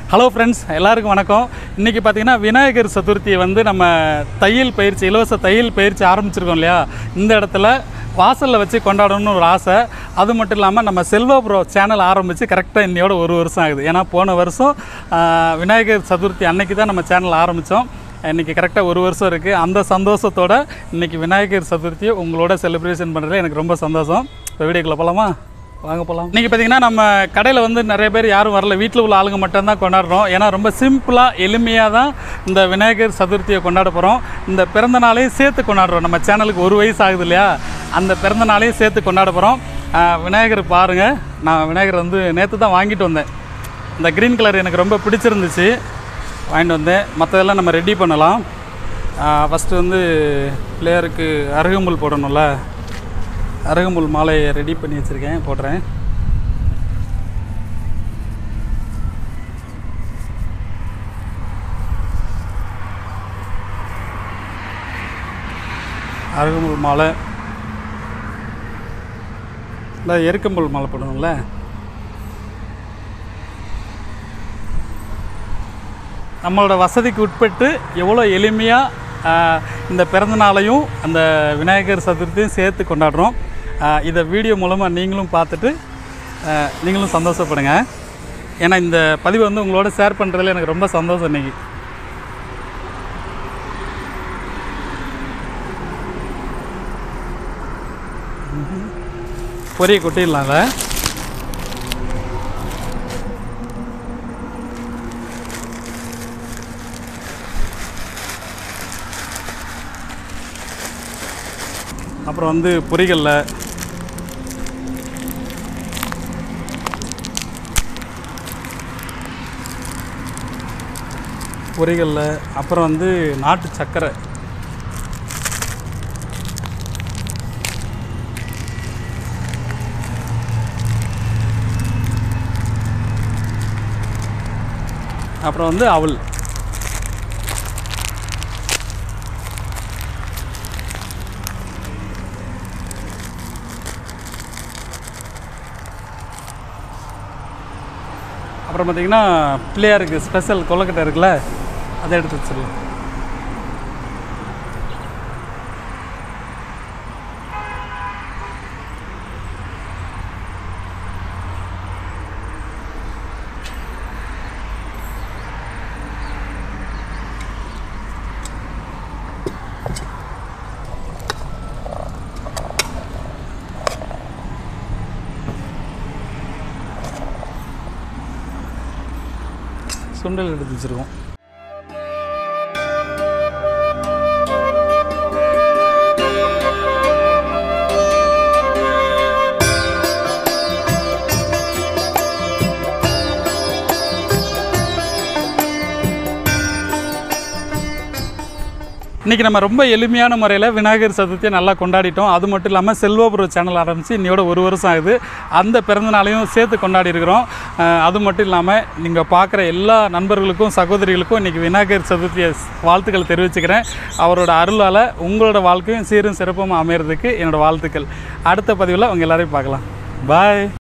hello friends எல்லாருக்கும் வணக்கம் இன்றைக்கி பார்த்தீங்கன்னா விநாயகர் சதுர்த்தியை வந்து நம்ம தையல் பயிற்சி இலவச தையல் பயிற்சி ஆரம்பிச்சிருக்கோம் இல்லையா இந்த இடத்துல வாசலில் வச்சு கொண்டாடணும்னு ஒரு ஆசை அது மட்டும் இல்லாமல் நம்ம செல்வா ப்ரோ சேனல் ஆரம்பித்து கரெக்டாக இன்னையோட ஒரு வருஷம் ஆகுது ஏன்னா போன வருஷம் ஆஹ், விநாயகர் சதுர்த்தி அன்னைக்கு தான் நம்ம சேனல் ஆரம்பித்தோம் இன்றைக்கி கரெக்டாக ஒரு வருஷம் இருக்குது அந்த சந்தோஷத்தோட இன்றைக்கி விநாயகர் சதுர்த்தியை உங்களோட செலிப்ரேஷன் பண்ணுறதுல எனக்கு ரொம்ப சந்தோஷம் இப்போ வீடியோக்குள்ளே போகலாமா வாங்க போகலாம் இன்றைக்கி பார்த்தீங்கன்னா நம்ம கடையில் வந்து நிறைய பேர் யாரும் வரல வீட்டில் உள்ள ஆளுங்க மட்டும்தான் கொண்டாடுறோம் ஏன்னா ரொம்ப சிம்பிளாக எளிமையாக தான் இந்த விநாயகர் சதுர்த்தியை கொண்டாட போகிறோம் இந்த பிறந்த நாளையும் சேர்த்து கொண்டாடுறோம் நம்ம சேனலுக்கு ஒரு வயசு ஆகுது இல்லையா அந்த பிறந்த நாளையும் சேர்த்து கொண்டாட போகிறோம் விநாயகர் பாருங்கள் நான் விநாயகர் வந்து நேற்று தான் வாங்கிட்டு வந்தேன் இந்த க்ரீன் கலர் எனக்கு ரொம்ப பிடிச்சிருந்துச்சு வாங்கிட்டு வந்தேன் மற்றதெல்லாம் நம்ம ரெடி பண்ணலாம் ஃபஸ்ட்டு வந்து பிளேயருக்கு அருகம்புல் போடணும்ல அருகம்புல் மாலையை ரெடி பண்ணி வச்சுருக்கேன் போடுறேன் அருகம்புல் மாலை இல்லை எருக்கம்புல் மாலை போடணும்ல நம்மளோட வசதிக்கு உட்பட்டு எவ்வளோ எளிமையாக இந்த பிறந்த நாளையும் அந்த விநாயகர் சதுர்த்தியும் சேர்த்து கொண்டாடுறோம் ஆஹ் இதை வீடியோ மூலமாக நீங்களும் பார்த்துட்டு ஆஹ் நீங்களும் சந்தோஷப்படுங்க ஏன்னா இந்த பதிவை வந்து உங்களோட ஷேர் பண்ணுறதுல எனக்கு ரொம்ப சந்தோஷம் இன்னைக்கு பொரிய கொட்டிடலாம்ல அப்புறம் வந்து பொரிகளில் பொரிகளில் அப்புறம் வந்து நாட்டு சர்க்கரை அப்புறம் வந்து அவல் அப்புறம் பார்த்தீங்கன்னா பிள்ளையாருக்கு ஸ்பெஷல் கொலக்கட்டை இருக்குல்ல அதை எடுத்து வச்சிடலாம் சுண்டல் எடுத்து வச்சுருக்கோம் இன்றைக்கி நம்ம ரொம்ப எளிமையான முறையில் விநாயகர் சதுர்த்தியை நல்லா கொண்டாடிட்டோம் அது மட்டும் இல்லாமல் செல்வபுரம் சேனல் ஆரம்பித்து இன்னையோட ஒரு வருஷம் ஆகுது அந்த பிறந்த நாளையும் சேர்த்து கொண்டாடி இருக்கிறோம் அஹ் அது மட்டும் இல்லாமல் நீங்கள் பார்க்குற எல்லா நண்பர்களுக்கும் சகோதரிகளுக்கும் இன்றைக்கி விநாயகர் சதுர்த்தியை வாழ்த்துக்கள் தெரிவிச்சுக்கிறேன் அவரோட அருளால் உங்களோட வாழ்க்கையும் சீரும் சிறப்பும் அமையறதுக்கு என்னோடய வாழ்த்துக்கள் அடுத்த பதிவில் உங்கள் எல்லாரையும் பார்க்கலாம் பாய்